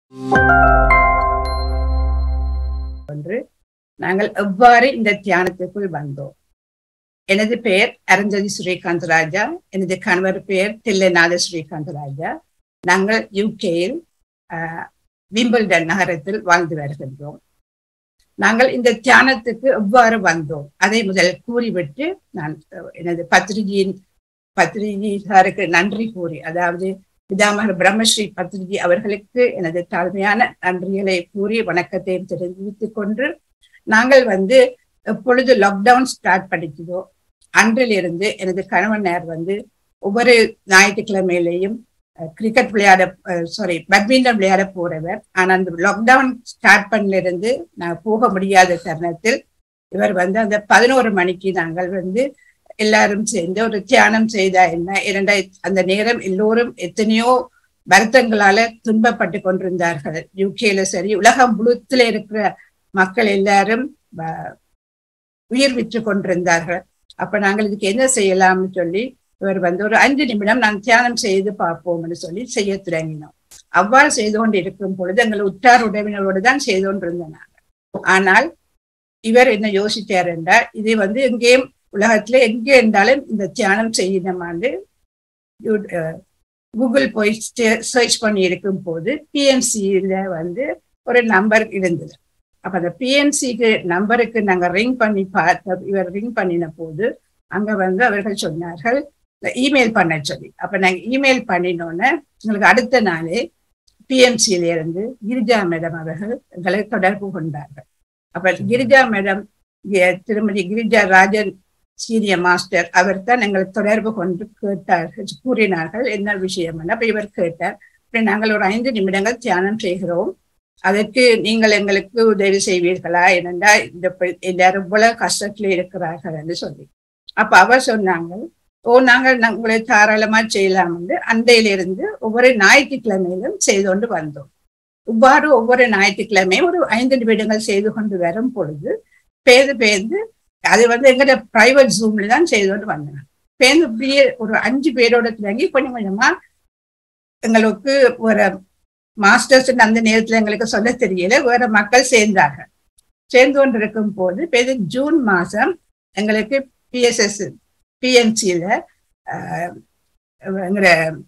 ஒன்று நாங்கள் எவ்வாறு இந்த தியானத்திற்குள் வந்தோம் எனது பெயர் அரஞ்சதி ஸ்ரீகாந்த் ராஜா எனது கணவர் பெயர் தில்லைநாத ஸ்ரீகாந்த் ராஜா நாங்கள் யூகேயில் விம்பிள்டன் நகரத்தில் வாழ்ந்து வருகின்றோம் நாங்கள் இந்த தியானத்துக்கு எவ்வாறு வந்தோம் அதை முதல் கூறிவிட்டு நான் எனது பத்திரிகையின் பத்திரிகையாருக்கு நன்றி கூறி அதாவது பிதாமகர் பிரம்மஸ்ரீ பத்திரிகை அவர்களுக்கு எனது தாழ்மையான நன்றிகளை கூறி வணக்கத்தையும் தெரிவித்துக் கொண்டு நாங்கள் வந்து எப்பொழுது லாக்டவுன் ஸ்டார்ட் பண்ணிக்கிறதோ அன்றிலிருந்து எனது கணவனார் வந்து ஒவ்வொரு ஞாயிற்றுக்கிழமையிலையும் கிரிக்கெட் விளையாட சாரி பேட்மிண்டன் விளையாட போறவர் ஆனா அந்த லாக்டவுன் ஸ்டார்ட் பண்ணிலிருந்து நான் போக முடியாத தருணத்தில் இவர் வந்து அந்த பதினோரு மணிக்கு நாங்கள் வந்து எல்லாரும் சேர்ந்து ஒரு தியானம் செய்தா என்ன இரண்டாய் அந்த நேரம் எல்லோரும் எத்தனையோ வருத்தங்களால துன்பப்பட்டு கொண்டிருந்தார்கள் யூகேல சரி உலகம் முழுத்துல இருக்கிற மக்கள் எல்லாரும் உயிர் விற்று கொண்டிருந்தார்கள் அப்ப நாங்கள் இதுக்கு என்ன செய்யலாம்னு சொல்லி இவர் வந்து ஒரு அஞ்சு நிமிடம் நான் தியானம் செய்து பார்ப்போம்னு சொல்லி செய்ய தொடங்கினோம் அவ்வாறு செய்து கொண்டு இருக்கும் பொழுது எங்கள் உற்றார் உறவினரோடு தான் செய்து கொண்டிருந்தோம் நாங்கள் ஆனால் இவர் என்ன யோசித்தார் என்றால் இது வந்து எங்கேயும் உலகத்துல எங்கே இருந்தாலும் இந்த தியானம் செய்யணுமான்னு கூகுள் போய் சர்ச் பண்ணி இருக்கும் போது பிஎன்சியில வந்து ஒரு நம்பர் இருந்தது அப்ப அந்த பிஎன்சிக்கு நம்பருக்கு நாங்க ரிங் பண்ணி பார்த்த இவர் ரிங் பண்ணின போது அங்க வந்து அவர்கள் சொன்னார்கள் இமெயில் பண்ண சொல்லி அப்ப நாங்க இமெயில் பண்ணினோன்னே எங்களுக்கு அடுத்த நாளே பிஎம்சியில இருந்து கிரிஜா மேடம் அவர்கள் எங்களை தொடர்பு கொண்டார்கள் அப்ப கிரிஜா மேடம் திருமதி கிரிஜா ராஜன் சீனியர் மாஸ்டர் அவர் தான் எங்களை தொடர்பு கொண்டு கேட்டார்கள் கூறினார்கள் என்ன விஷயம் அப்ப இவர் கேட்டார் அப்படி நாங்கள் ஒரு ஐந்து நிமிடங்கள் தியானம் செய்கிறோம் அதற்கு நீங்கள் எங்களுக்கு உதவி செய்வீர்களா என்னண்டா இந்த எல்லாரும் இவ்வளவு கஷ்டத்துல இருக்கிறார்கள் என்று சொல்லி அப்ப அவர் சொன்னாங்க ஓ நாங்கள் உங்களை தாராளமா செய்யலாம் என்று அண்டையிலிருந்து ஒவ்வொரு ஞாயிற்றுக்கிழமையிலும் செய்து கொண்டு வந்தோம் இவ்வாறு ஒவ்வொரு ஞாயிற்றுக்கிழமையும் ஒரு ஐந்து நிமிடங்கள் செய்து கொண்டு வரும் பொழுது பேர்ந்து பேர்ந்து அது வந்து எங்கிட்ட பிரைவேட் ஜூம்ல தான் செய்து கொண்டு வந்தேன் பேர்ந்து இப்படியே ஒரு அஞ்சு பேரோட தொடங்கி கொஞ்சம் கொஞ்சமா எங்களுக்கு ஒரு மாஸ்டர்ஸ் அந்த நேரத்துல எங்களுக்கு சொல்ல தெரியல வேற மக்கள் சேர்ந்தார்கள் சேர்ந்து கொண்டிருக்கும் போது பெரு ஜூன் மாசம் எங்களுக்கு பிஎஸ்எஸ் பிஎன்சியில எங்கிற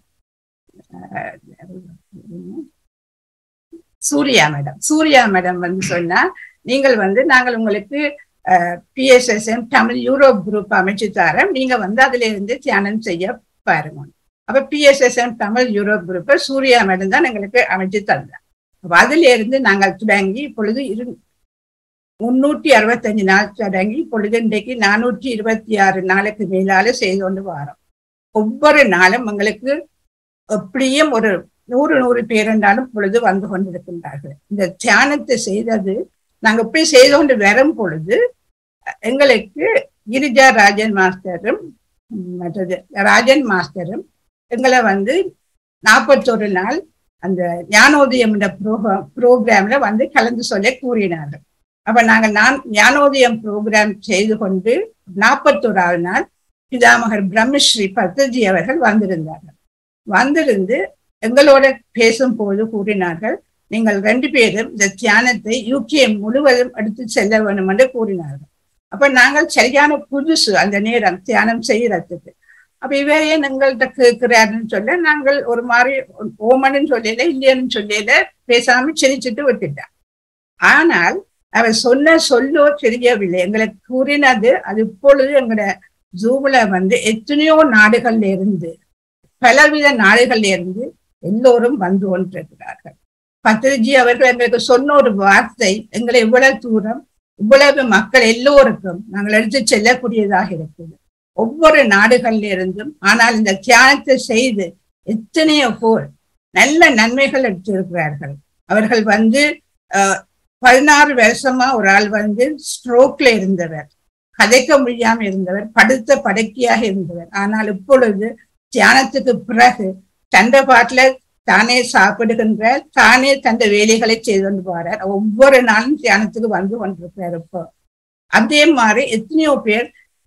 சூர்யா மேடம் சூர்யா மேடம் வந்து சொன்னா நீங்கள் வந்து நாங்கள் உங்களுக்கு பிஎஸ்எஸ்எம் தமிழ் யூரோப் குரூப் அமைச்சு தரோம் நீங்க வந்து அதுல இருந்து தியானம் செய்ய பாருங்க அப்ப பிஎஸ்எஸ்எம் தமிழ் யூரோப் குரூப்பை சூர்யா மேடம் தான் எங்களுக்கு அமைச்சு தந்தார் அப்ப அதுல இருந்து நாங்கள் தொடங்கி இப்பொழுது இரு முன்னூற்றி அறுபத்தஞ்சு நாள் தொடங்கி இப்பொழுது இன்றைக்கு நானூற்றி இருபத்தி ஆறு நாளுக்கு மேலால செய்து கொண்டு வரோம் ஒவ்வொரு நாளும் எங்களுக்கு எப்படியும் ஒரு நூறு நூறு பேர் என்றாலும் பொழுது வந்து கொண்டிருக்கின்றார்கள் இந்த தியானத்தை செய்தது நாங்க இப்படி செய்து கொண்டு வரும் பொழுது எங்களுக்கு கிரிஜா ராஜன் மாஸ்டரும் மற்றது ராஜன் மாஸ்டரும் எங்களை வந்து நாற்பத்தொரு நாள் அந்த ஞானோதயம் என்ற ப்ரோக்ராம் ப்ரோக்ராம்ல வந்து கலந்து சொல்ல கூறினார்கள் அப்ப நாங்க நான் ஞானோதயம் ப்ரோக்ராம் செய்து கொண்டு நாற்பத்தோராவது நாள் பிதாமகர் பிரம்மஸ்ரீ பத்தஜி அவர்கள் வந்திருந்தார்கள் வந்திருந்து எங்களோட பேசும்போது கூறினார்கள் நீங்கள் ரெண்டு பேரும் இந்த தியானத்தை யூகே முழுவதும் எடுத்து செல்ல வேண்டும் என்று கூறினார்கள் அப்ப நாங்கள் சரியான புதுசு அந்த நேரம் தியானம் செய்யறதுக்கு அப்ப இவரையே எங்கள்கிட்ட கேட்கிறாருன்னு சொல்ல நாங்கள் ஒரு மாதிரி ஓமன்னு சொல்லல இல்லையன்னு சொல்லல பேசாம சிரிச்சுட்டு விட்டுட்டான் ஆனால் அவர் சொன்ன சொல்லோ தெரியவில்லை எங்களுக்கு கூறினது அது இப்பொழுது எங்களோட ஜூம்ல வந்து எத்தனையோ நாடுகள்ல இருந்து பலவித நாடுகள்ல இருந்து எல்லோரும் வந்து கொண்டிருக்கிறார்கள் பத்ரிஜி அவர்கள் எங்களுக்கு சொன்ன ஒரு வார்த்தை எங்களை இவ்வளவு தூரம் இவ்வளவு மக்கள் எல்லோருக்கும் நாங்கள் எடுத்து செல்லக்கூடியதாக இருக்குது ஒவ்வொரு நாடுகள்ல இருந்தும் ஆனால் இந்த தியானத்தை செய்து எத்தனையோ போர் நல்ல நன்மைகள் எடுத்திருக்கிறார்கள் அவர்கள் வந்து பதினாறு வருஷமா ஒரு ஆள் வந்து ஸ்ட்ரோக்ல இருந்தவர் கதைக்க முடியாம இருந்தவர் படுத்த படுக்கையாக இருந்தவர் ஆனால் இப்பொழுது தியானத்துக்கு பிறகு தந்த பாட்டுல தானே சாப்பிடுகின்றார் தானே தந்த வேலைகளை செய்து கொண்டு போறார் ஒவ்வொரு நாளும் தியானத்துக்கு வந்து கொண்டிருக்கிறார் இப்போ அதே மாதிரி எத்தனையோ பேர்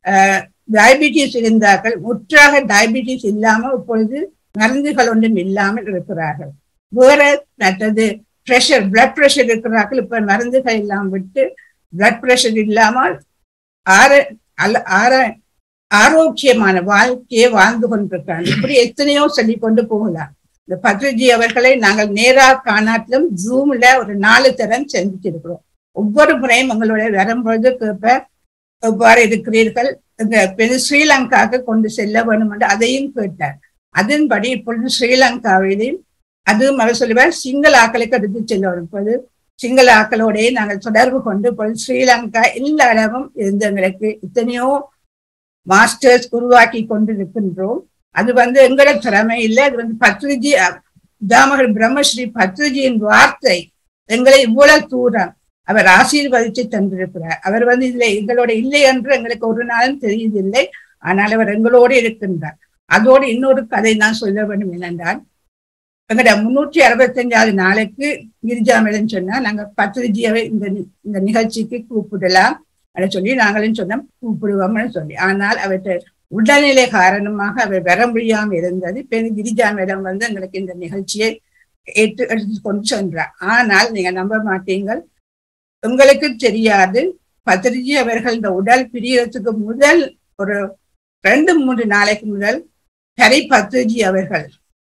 டயபிட்டிஸ் இருந்தார்கள் முற்றாக டயபிட்டிஸ் இல்லாமல் இப்பொழுது மருந்துகள் ஒன்றும் இல்லாமல் இருக்கிறார்கள் வேற மற்றது ப்ரெஷர் பிளட் ப்ரெஷர் இருக்கிறார்கள் இப்ப மருந்துகள் எல்லாம் விட்டு பிளட் ப்ரெஷர் இல்லாமல் ஆர அல்ல ஆர ஆரோக்கியமான வாழ்க்கையை வாழ்ந்து கொண்டிருக்காங்க இப்படி எத்தனையோ சொல்லி கொண்டு போகலாம் இந்த பத்ரிஜி அவர்களை நாங்கள் நேரா காணாட்டிலும் ஜூம்ல ஒரு நாலு தரம் சந்திச்சிருக்கிறோம் ஒவ்வொரு முறையும் உங்களுடைய வரும்பொழுது கேட்ப எவ்வாறு இருக்கிறீர்கள் இந்த பெரு ஸ்ரீலங்காவுக்கு கொண்டு செல்ல வேண்டும் என்று அதையும் கேட்டார் அதன்படி இப்பொழுது ஸ்ரீலங்காவிலையும் அதுவும் அவர் சொல்லுவார் சிங்கள ஆக்களுக்கு எடுத்து செல்ல வரும் இப்போது சிங்கள ஆக்களோடய நாங்கள் தொடர்பு கொண்டு இப்பொழுது ஸ்ரீலங்கா எல்லா இடமும் இருந்து எங்களுக்கு இத்தனையோ மாஸ்டர்ஸ் உருவாக்கி கொண்டிருக்கின்றோம் அது வந்து எங்களோட திறமை இல்லை அது வந்து பத்ரிஜி தாமகர் பிரம்மஸ்ரீ பத்ரிஜியின் வார்த்தை எங்களை இவ்வளவு தூரம் அவர் ஆசீர்வதித்து தந்திருக்கிறார் அவர் வந்து இதுல எங்களோட இல்லை என்று எங்களுக்கு ஒரு நாளும் தெரியுதில்லை ஆனால் அவர் எங்களோடு இருக்கின்றார் அதோடு இன்னொரு கதை நான் சொல்ல வேண்டும் என்னென்றால் எங்கட முன்னூற்றி அறுபத்தஞ்சாவது நாளைக்கு கிரிஜாமிடம் சொன்னா நாங்க பத்ரிஜியாவை இந்த இந்த நிகழ்ச்சிக்கு கூப்பிடலாம் அப்படின்னு சொல்லி நாங்களும் சொன்னோம் கூப்பிடுவோம்னு சொல்லி ஆனால் அவற்றை உடல்நிலை காரணமாக அவர் வர முடியாம இருந்தது பெண் கிரிஜா மேடம் வந்து எங்களுக்கு இந்த நிகழ்ச்சியை ஏற்று எடுத்து கொண்டு சென்றார் ஆனால் நீங்க நம்ப மாட்டீங்கள் உங்களுக்கு தெரியாது பத்ரிஜி அவர்கள் இந்த உடல் பிரியறதுக்கு முதல் ஒரு ரெண்டு மூன்று நாளைக்கு முதல் ஹரி பத்ரிஜி அவர்கள்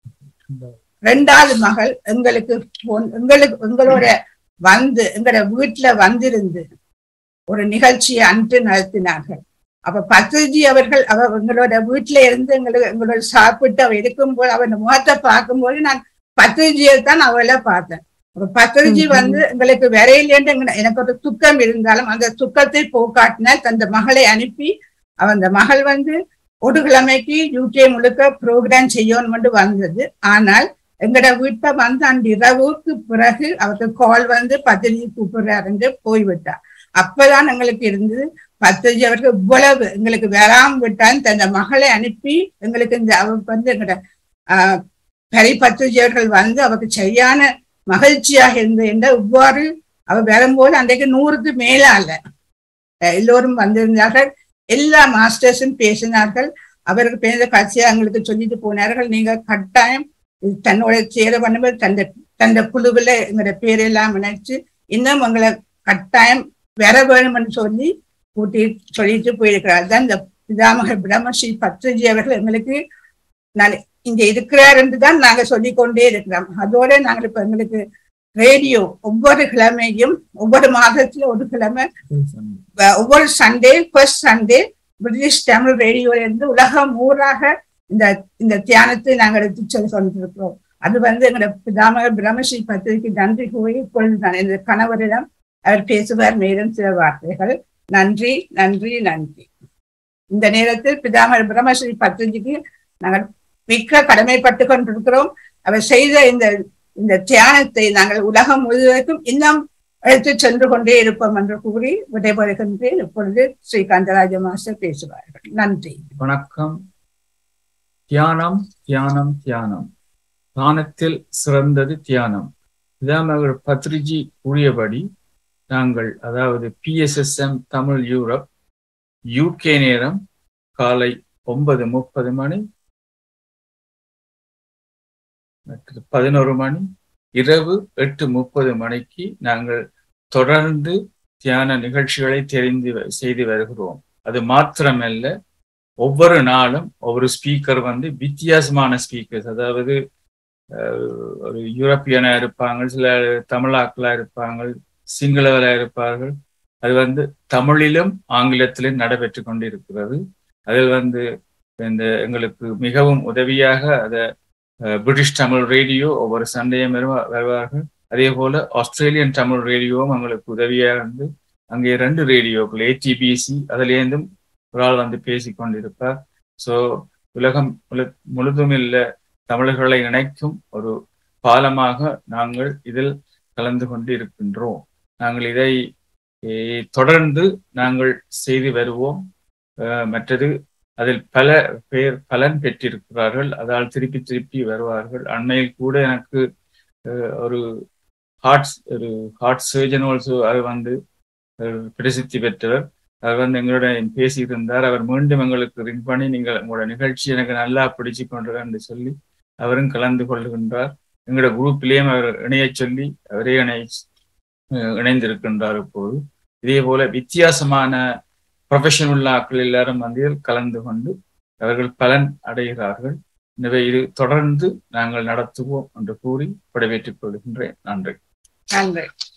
ரெண்டாவது மகள் எங்களுக்கு எங்களுக்கு எங்களோட வந்து எங்களோட வீட்டுல வந்திருந்து ஒரு நிகழ்ச்சியை அன்று நடத்தினார்கள் அப்ப பத்ரிஜி அவர்கள் அவ எங்களோட வீட்டுல இருந்து எங்களுக்கு எங்களோட சாப்பிட்டு அவ இருக்கும்போது அவன் முகத்தை பார்க்கும்போது நான் பத்ரிஜியை தான் அவளை பார்த்தேன் அப்ப பத்ரிஜி வந்து எங்களுக்கு விரையிலேன்னு எனக்கு ஒரு துக்கம் இருந்தாலும் அந்த துக்கத்தை போக்காட்டின தந்த மகளை அனுப்பி அவ அந்த மகள் வந்து ஒரு கிழமைக்கு யூகே முழுக்க ப்ரோக்ராம் செய்யணும் வந்தது ஆனால் எங்கட வீட்டை வந்து அந்த இரவுக்கு பிறகு அவருக்கு கால் வந்து பத்திரிகை கூப்பிடுறாருன்னு போய்விட்டா அப்பதான் எங்களுக்கு இருந்தது பத்திரிஜி அவருக்கு இவ்வளவு எங்களுக்கு வராம விட்டான் தந்த மகளை அனுப்பி எங்களுக்கு இந்த அவருக்கு வந்து எங்கட ஆஹ் கரி பத்திரிஜி அவர்கள் வந்து அவருக்கு சரியான மகிழ்ச்சியாக இருந்தது என்ற இவ்வாறு அவர் வரும்போது அன்றைக்கு நூறுக்கு மேலால எல்லோரும் வந்திருந்தார்கள் எல்லா மாஸ்டர்ஸும் பேசினார்கள் அவருக்கு பேச கட்சியா எங்களுக்கு சொல்லிட்டு போனார்கள் நீங்க கட்டாயம் தன்னோட சேர பண்ணும்போது தந்த தந்த குழுவில் எங்களோட பேரெல்லாம் நினைச்சு இன்னும் உங்களை கட்டாயம் வர வேணும்னு சொல்லி கூட்டி சொல்லிட்டு போயிருக்கிறார் தான் இந்த பிதாமகர் பிரம்மஸ்ரீ பத்ரிஜி அவர்கள் எங்களுக்கு நான் இங்க இருக்கிறார் என்று தான் நாங்க சொல்லிக்கொண்டே இருக்கிறோம் அதோட நாங்கள் இப்ப எங்களுக்கு ரேடியோ ஒவ்வொரு கிழமையும் ஒவ்வொரு மாதத்துல ஒரு கிழமை ஒவ்வொரு Sunday first Sunday British Tamil ரேடியோல இருந்து உலகம் ஊராக இந்த இந்த தியானத்தை நாங்கள் எடுத்து சொல்லி கொண்டிருக்கிறோம் அது வந்து எங்களோட பிதாமகர் பிரம்மஸ்ரீ பத்திரிகை நன்றி கூறி இப்பொழுது நான் இந்த கணவரிடம் அவர் பேசுவார் மேலும் சில வார்த்தைகள் நன்றி நன்றி நன்றி இந்த நேரத்தில் பிதாமகர் பிரம்மஸ்ரீ பத்திரிகைக்கு நாங்கள் மிக்க கடமைப்பட்டு கொண்டிருக்கிறோம் அவர் செய்த இந்த இந்த தியானத்தை நாங்கள் உலகம் முழுவதற்கும் இன்னும் எடுத்து சென்று கொண்டே இருப்போம் என்று கூறி விடைபெறுகின்றேன் இப்பொழுது ஸ்ரீகாந்தராஜ மாஸ்டர் பேசுவார்கள் நன்றி வணக்கம் தியானம் தியானம் தியானம் தியானத்தில் சிறந்தது தியானம் பிதாமகர் பத்ரிஜி கூறியபடி நாங்கள் அதாவது பிஎஸ்எஸ்எம் தமிழ் யூரோப் யூகே நேரம் காலை ஒன்பது முப்பது மணி பதினோரு மணி இரவு எட்டு முப்பது மணிக்கு நாங்கள் தொடர்ந்து தியான நிகழ்ச்சிகளை தெரிந்து செய்து வருகிறோம் அது மாத்திரமல்ல ஒவ்வொரு நாளும் ஒவ்வொரு ஸ்பீக்கர் வந்து வித்தியாசமான ஸ்பீக்கர்ஸ் அதாவது ஒரு யூரோப்பியனா இருப்பாங்க சில தமிழாக்களா இருப்பாங்க சிங்களவரா இருப்பார்கள் அது வந்து தமிழிலும் ஆங்கிலத்திலும் நடைபெற்று கொண்டிருக்கிறது அதில் வந்து இந்த எங்களுக்கு மிகவும் உதவியாக அதை பிரிட்டிஷ் தமிழ் ரேடியோ ஒவ்வொரு சண்டையும் வருவார்கள் அதே போல ஆஸ்திரேலியன் தமிழ் ரேடியோவும் எங்களுக்கு உதவியாக இருந்து அங்கே ரெண்டு ரேடியோக்கள் ஏடிபிசி அதுலேருந்தும் ஒரு ஆள் வந்து பேசி கொண்டிருப்பார் ஸோ உலகம் முழுதும் இல்ல தமிழர்களை இணைக்கும் ஒரு பாலமாக நாங்கள் இதில் கலந்து கொண்டு இருக்கின்றோம் நாங்கள் இதை தொடர்ந்து நாங்கள் செய்து வருவோம் மற்றது அதில் பல பேர் பலன் பெற்றிருக்கிறார்கள் அதால் திருப்பி திருப்பி வருவார்கள் அண்மையில் கூட எனக்கு ஒரு ஹார்ட் ஒரு ஹார்ட் சர்ஜன் ஆல்சோ அது வந்து பிரசித்தி பெற்றவர் அவர் வந்து எங்களோட பேசியிருந்தார் அவர் மீண்டும் எங்களுக்கு ரிங் பண்ணி நீங்கள் உங்களோட நிகழ்ச்சி எனக்கு நல்லா பிடிச்சு கொண்டு சொல்லி அவரும் கலந்து கொள்கின்றார் எங்களோட குரூப்பிலேயும் அவர் இணைய சொல்லி அவரே இணை இணைந்திருக்கின்றார் இப்போது இதே போல வித்தியாசமான ப்ரொஃபஷனல் ஆக்கள் எல்லாரும் வந்து கலந்து கொண்டு அவர்கள் பலன் அடைகிறார்கள் எனவே இது தொடர்ந்து நாங்கள் நடத்துவோம் என்று கூறி விடைபெற்றுக் கொள்கின்றேன் நன்றி நன்றி